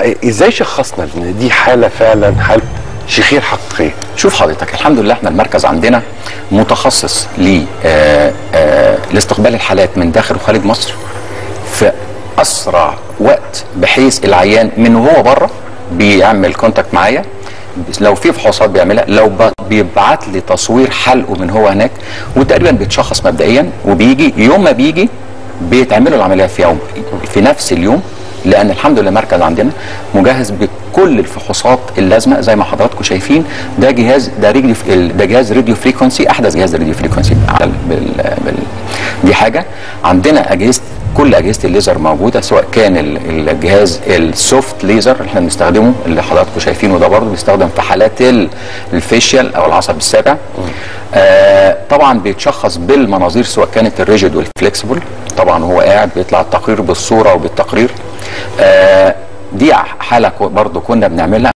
ازاي شخصنا ان دي حاله فعلا حاله شخير حقيقيه شوف حضرتك الحمد لله احنا المركز عندنا متخصص ل آه، آه، لاستقبال الحالات من داخل وخارج مصر في اسرع وقت بحيث العيان من وهو بره بيعمل كونتاكت معايا لو في فحوصات بيعملها لو ب- بيبعت لي تصوير حلقه من هو هناك وتقريبا بيتشخص مبدئيا وبيجي يوم ما بيجي بيتعملوا العمليه في يوم في نفس اليوم لان الحمد لله المركز عندنا مجهز بكل الفحوصات اللازمه زي ما حضراتكم شايفين ده جهاز ده راديو ده جهاز راديو فريكونسي احدث جهاز راديو فريكونسي بال بال بال دي حاجه عندنا اجهزه كل اجهزه الليزر موجوده سواء كان ال- الجهاز السوفت ليزر اللي احنا بنستخدمه اللي حضراتكم شايفينه ده برضه بيستخدم في حالات ال- الفيشيال او العصب السابع آه طبعا بيتشخص بالمناظير سواء كانت الريجيد والفليكسبل طبعا هو قاعد بيطلع التقرير بالصوره وبالتقرير آه دي حاله كو- برضه كنا بنعملها